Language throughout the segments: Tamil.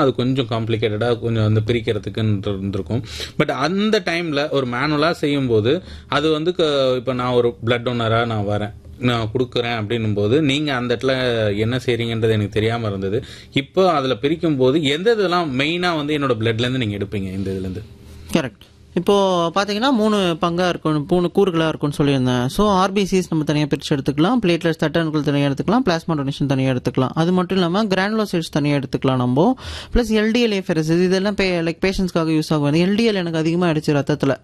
அது கொஞ்சம் காம்ப்ளிகேட்டடாக கொஞ்சம் வந்து பிரிக்கிறதுக்குன்னு இருந்திருக்கும் பட் அந்த டைமில் ஒரு மேனுவலாக செய்யும்போது அது வந்து இப்போ நான் ஒரு பிளட் டோனராக நான் வரேன் நான் கொடுக்குறேன் அப்படின்னும் போது நீங்கள் அந்த இடத்துல என்ன செய்றீங்கன்றது எனக்கு தெரியாமல் இருந்தது இப்போ அதில் பிரிக்கும் போது எந்த இதெல்லாம் மெயினாக வந்து என்னோட பிளட்லேருந்து நீங்கள் எடுப்பீங்க இந்த இதுலேருந்து கரெக்ட் இப்போ பாத்தீங்கன்னா மூணு பங்கா இருக்கும் மூணு கூறுகளா இருக்கும்னு சொல்லியிருந்தேன் ஸோ ஆர்பிசிஸ் நம்ம தனியாக பிரிச்சு எடுத்துக்கலாம் பிளேட்லெட்ஸ் தட்டணுக்கள் தனியாக எடுத்துக்கலாம் பிளாஸ்மா டொனேஷன் தனியாக எடுத்துக்கலாம் அது மட்டும் இல்லாமல் கிரானுலோசைட்ஸ் தனியாக எடுத்துக்கலாம் நம்ம ப்ளஸ் எல்டிஎல் எஃபெரசிஸ் இதெல்லாம் லைக் பேஷண்ட்ஸ்க்காக யூஸ் ஆகும் எல்டிஎல் எனக்கு அதிகமாக ஆயிடுச்சு ரத்தத்தில்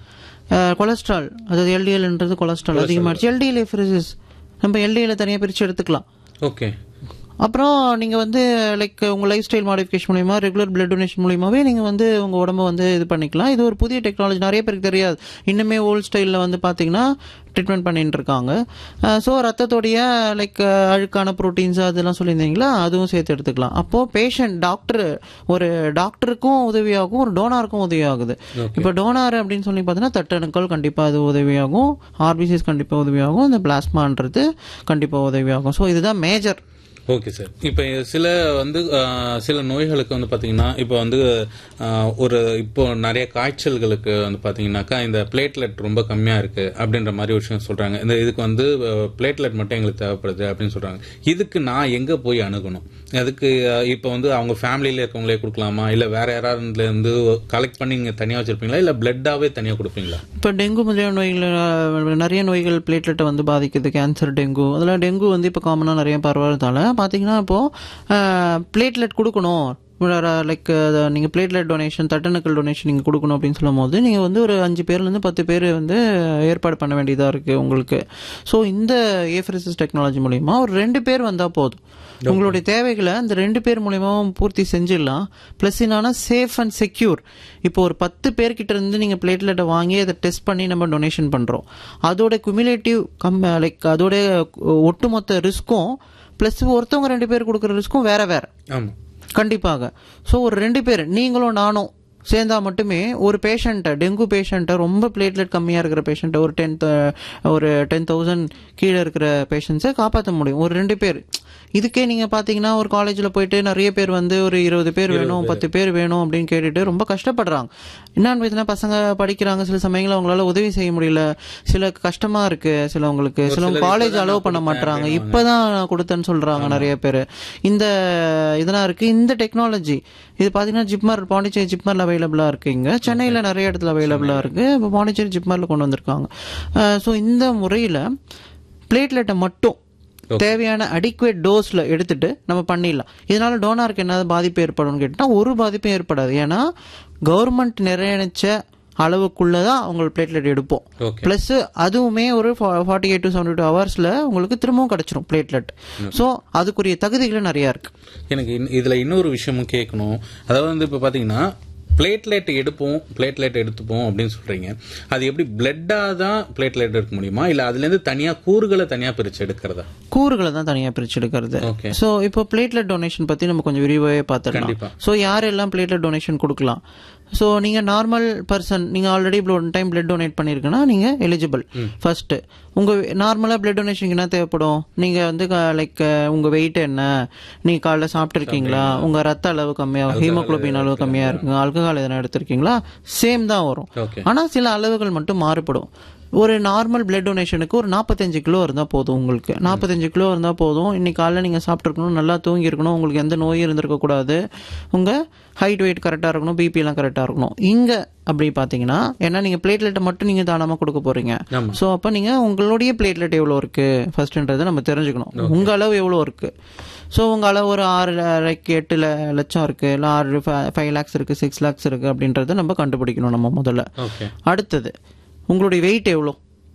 கொலஸ்ட்ரால் அதாவது எல்டிஎல்ன்றது கொலஸ்ட்ரால் அதிகமாகிடுச்சு எல்டிஎல் எஃபெரசிஸ் நம்ம எல்டிஎல் தனியாக பிரித்து எடுத்துக்கலாம் ஓகே அப்புறம் நீங்கள் வந்து லைக் உங்கள் லைஃப் ஸ்டைல் மாடிஃபிகேஷன் மூலியமா ரெகுலர் பிளட் டொனேஷன் மூலியமாவே நீங்கள் வந்து உங்கள் உடம்ப வந்து இது பண்ணிக்கலாம் இது ஒரு புதிய டெக்னாலஜி நிறைய பேருக்கு தெரியாது இன்னுமே ஓல்ட் ஸ்டைலில் வந்து பார்த்தீங்கன்னா ட்ரீட்மெண்ட் பண்ணிட்டு இருக்காங்க ஸோ ரத்தத்தோடைய லைக் அழுக்கான ப்ரோட்டீன்ஸ் அதெல்லாம் சொல்லியிருந்தீங்களா அதுவும் சேர்த்து எடுத்துக்கலாம் அப்போது பேஷண்ட் டாக்டர் ஒரு டாக்டருக்கும் உதவியாகும் ஒரு டோனாருக்கும் உதவியாகுது இப்போ டோனார் அப்படின்னு சொல்லி பார்த்தீங்கன்னா தட்டணுக்கள் கண்டிப்பாக அது உதவியாகும் ஆர்பிசிஸ் கண்டிப்பாக உதவியாகும் இந்த பிளாஸ்மான்றது கண்டிப்பாக உதவியாகும் ஸோ இதுதான் மேஜர் ஓகே சார் இப்போ சில வந்து அஹ், சில நோய்களுக்கு வந்து பார்த்தீங்கன்னா இப்போ வந்து அஹ், ஒரு இப்போ நிறைய காய்ச்சல்களுக்கு வந்து பார்த்தீங்கன்னாக்கா இந்த பிளேட்லெட் ரொம்ப கம்மியாக இருக்கு அப்படின்ற மாதிரி ஒரு விஷயம் சொல்றாங்க இந்த இதுக்கு வந்து பிளேட்லெட் மட்டும் எங்களுக்கு தேவைப்படுது அப்படின்னு சொல்றாங்க இதுக்கு நான் எங்க போய் அணுகணும் அதுக்கு அஹ், இப்போ வந்து அவங்க ஃபேமிலியில இருக்கவங்களே கொடுக்கலாமா இல்லை வேற யாராவது இருந்து கலெக்ட் பண்ணி நீங்க தனியாக வச்சிருப்பீங்களா இல்லை பிளட்டாவே தனியாக கொடுப்பீங்களா இப்போ டெங்கு முதலிய நோய்கள் அஹ், நிறைய நோய்கள் பிளேட்லெட்டை வந்து பாதிக்குது கேன்சர் டெங்கு அதில் டெங்கு வந்து இப்போ காமனாக நிறைய பரவாததால பார்த்தீங்கன்னா இப்போது பிளேட்லெட் கொடுக்கணும் லைக் நீங்கள் பிளேட்லெட் டொனேஷன் தட்டணுக்கள் டொனேஷன் நீங்கள் கொடுக்கணும் அப்படின்னு சொல்லும் போது நீங்கள் வந்து ஒரு அஞ்சு பேர்லேருந்து பத்து பேர் வந்து ஏற்பாடு பண்ண வேண்டியதாக இருக்குது உங்களுக்கு ஸோ இந்த ஏஃப்ரிசஸ் டெக்னாலஜி மூலிமா ஒரு ரெண்டு பேர் வந்தால் போதும் உங்களுடைய தேவைகளை அந்த ரெண்டு பேர் மூலியமாவும் பூர்த்தி செஞ்சிடலாம் ப்ளஸ் என்னன்னா சேஃப் அண்ட் செக்யூர் இப்போ ஒரு பத்து பேர்கிட்ட இருந்து நீங்கள் பிளேட்லெட்டை வாங்கி அதை டெஸ்ட் பண்ணி நம்ம டொனேஷன் பண்ணுறோம் அதோட குமுலேட்டிவ் கம் லைக் அதோட ஒட்டுமொத்த ரிஸ்க்கும் ப்ளஸ் ஒருத்தவங்க ரெண்டு பேர் கொடுக்குற ரிஸ்க்கும் வேற வேற ஆமா கண்டிப்பாக ஸோ ஒரு ரெண்டு பேர் நீங்களும் நானும் சேர்ந்தா மட்டுமே ஒரு பேஷண்ட்டை டெங்கு பேஷண்ட்டை ரொம்ப பிளேட்லெட் கம்மியாக இருக்கிற பேஷண்ட்டை ஒரு டென் ஒரு டென் தௌசண்ட் கீழே இருக்கிற பேஷண்ட்ஸை காப்பாற்ற முடியும் ஒரு ரெண்டு பேர் இதுக்கே நீங்கள் பார்த்தீங்கன்னா ஒரு காலேஜில் போயிட்டு நிறைய பேர் வந்து ஒரு இருபது பேர் வேணும் பத்து பேர் வேணும் அப்படின்னு கேட்டுட்டு ரொம்ப கஷ்டப்படுறாங்க என்னன்னு பார்த்தீங்கன்னா பசங்க படிக்கிறாங்க சில சமயங்களில் அவங்களால உதவி செய்ய முடியல சில கஷ்டமா இருக்கு சிலவங்களுக்கு சிலவங்க காலேஜ் அலோவ் பண்ண மாட்டாங்க இப்பதான் நான் கொடுத்தேன்னு சொல்றாங்க நிறைய பேர் இந்த இதெல்லாம் இருக்கு இந்த டெக்னாலஜி இது பாத்தீங்கன்னா ஜிப்மர் பாண்டிச்சேரி ஜிப்மர்ல அவைலபிளா இருக்கு இங்க சென்னையில நிறைய இடத்துல அவைலபிளா இருக்கு இப்போ பாண்டிச்சேரி ஜிப்மர்ல கொண்டு வந்திருக்காங்க ஸோ இந்த முறையில பிளேட்லெட்டை மட்டும் தேவையான அடிக்குவேட் டோஸ்ல எடுத்துட்டு நம்ம பண்ணிடலாம் இதனால டோனாருக்கு என்ன பாதிப்பு ஏற்படும்னு கேட்டா ஒரு பாதிப்பும் ஏற்படாது ஏன்னா கவர்மெண்ட் நிர்ணயிச்ச அளவுக்குள்ள தான் அவங்க பிளேட்லெட் எடுப்போம் ஓகே ப்ளஸ் அதுவுமே ஒரு forty eight to seventy two ஹவர்ஸில் உங்களுக்கு திரும்பவும் கிடச்சிரும் பிளேட்லெட் ஸோ அதுக்குரிய தகுதிகள் நிறையா இருக்கு எனக்கு இன்- இதுல இன்னொரு விஷயமும் கேட்கணும் அதாவது வந்து இப்ப பாத்தீங்கன்னா பிளேட்லெட் எடுப்போம் பிளேட்லெட் எடுத்துப்போம் அப்படின்னு சொல்றீங்க அது எப்படி பிளட்டா தான் பிளேட்லெட் எடுக்க முடியுமா இல்ல அதுல இருந்து தனியா கூறுகளை தனியா பிரிச்சு எடுக்கிறதா கூறுகளை தான் தனியாக பிரிச்சு எடுக்கிறது ஓகே ஸோ இப்போ பிளேட்லெட் டொனேஷன் பற்றி நம்ம கொஞ்சம் விரிவாகவே பார்த்துடலாம் கண்டிப்பா. ஸோ யாரெல்லாம் பிளேட்லெட் டொனேஷன் கொடுக்கலாம் ஸோ நீங்கள் நார்மல் பர்சன் நீங்கள் already one time blood donate பண்ணியிருக்குன்னா நீங்கள் எலிஜிபிள் ஃபர்ஸ்ட்டு உங்கள் நார்மலாக பிளட் டொனேஷனுக்கு என்ன தேவைப்படும் நீங்கள் வந்து லைக் உங்கள் வெயிட் என்ன நீங்கள் காலைல சாப்பிட்ருக்கீங்களா உங்கள் ரத்த அளவு கம்மியாக ஹீமோகுளோபின் அளவு கம்மியாக இருக்குங்க ஆல்கஹால் எதனா எடுத்திருக்கீங்களா சேம் தான் வரும் ஓகே ஆனால் சில அளவுகள் மட்டும் மாறுபடும் ஒரு நார்மல் பிளட் டொனேஷனுக்கு ஒரு நாற்பத்தஞ்சு கிலோ இருந்தால் போதும் உங்களுக்கு நாற்பத்தஞ்சு கிலோ இருந்தால் போதும் இன்னைக்கு காலைல நீங்கள் சாப்பிட்ருக்கணும் நல்லா தூங்கி இருக்கணும் உங்களுக்கு எந்த நோயும் இருந்திருக்க கூடாது உங்கள் ஹைட் வெயிட் கரெக்டாக இருக்கணும் பிபி எல்லாம் கரெக்டாக இருக்கணும் இங்கே அப்படி பார்த்தீங்கன்னா ஏன்னா நீங்கள் பிளேட்லெட்டை மட்டும் நீங்கள் தானமாக கொடுக்க போகிறீங்க ஆமா. ஸோ அப்போ நீங்கள் உங்களுடைய பிளேட்லெட் எவ்வளோ இருக்குது ஃபர்ஸ்ட்ன்றதை நம்ம தெரிஞ்சுக்கணும் உங்கள் அளவு எவ்வளோ இருக்குது ஸோ உங்கள் அளவு ஒரு ஆறு லைக் எட்டு ல- லட்சம் இருக்குது இல்லை ஆறு ஃபைவ் லேக்ஸ் இருக்குது சிக்ஸ் லேக்ஸ் இருக்குது அப்படின்றத நம்ம கண்டுபிடிக்கணும் நம்ம முதல்ல ஓகே அடுத்தது உங்களுடைய வெயிட் எவ்வளோ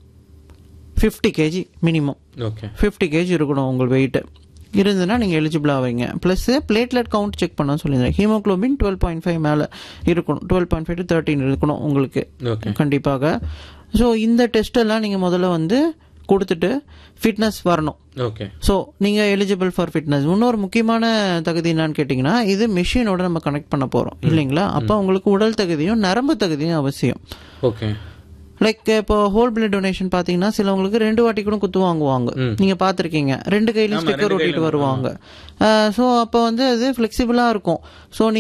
fifty KG minimum okay fifty KG இருக்கணும் உங்கள் வெயிட்டு இருந்ததுன்னா நீங்கள் எலிஜிபிள் ஆவீங்க ப்ளஸ் பிளேட்லெட் கவுண்ட் செக் பண்ண சொல்லியிருந்தேன் ஹீமோக்ளோபின் டுவெல் பாயிண்ட் ஃபைவ் மேலே இருக்கணும் twelve point five to thirteen இருக்கணும் உங்களுக்கு ஓகே கண்டிப்பாக ஸோ இந்த டெஸ்ட் எல்லாம் நீங்கள் முதல்ல வந்து கொடுத்துட்டு ஃபிட்னஸ் வரணும் ஓகே ஸோ நீங்கள் எலிஜிபிள் ஃபார் ஃபிட்னஸ் இன்னொரு முக்கியமான தகுதி என்னன்னு கேட்டிங்கன்னா இது மிஷினோட நம்ம கனெக்ட் பண்ண போகிறோம் இல்லைங்களா அப்போ உங்களுக்கு உடல் தகுதியும் நரம்பு தகுதியும் அவசியம் ஓகே லைக் இப்போ ஹோல் பிளட் டொனேஷன் பாத்தீங்கன்னா சிலவங்களுக்கு ரெண்டு வாட்டி கூட குத்து வாங்குவாங்க நீங்க பாத்திருக்கீங்க ரெண்டு கையிலயும் ஸ்டிக்கர் ஒட்டிட்டு வருவாங்க ஸோ அப்போ வந்து அது ஃபிளெக்சிபிளா இருக்கும் ஸோ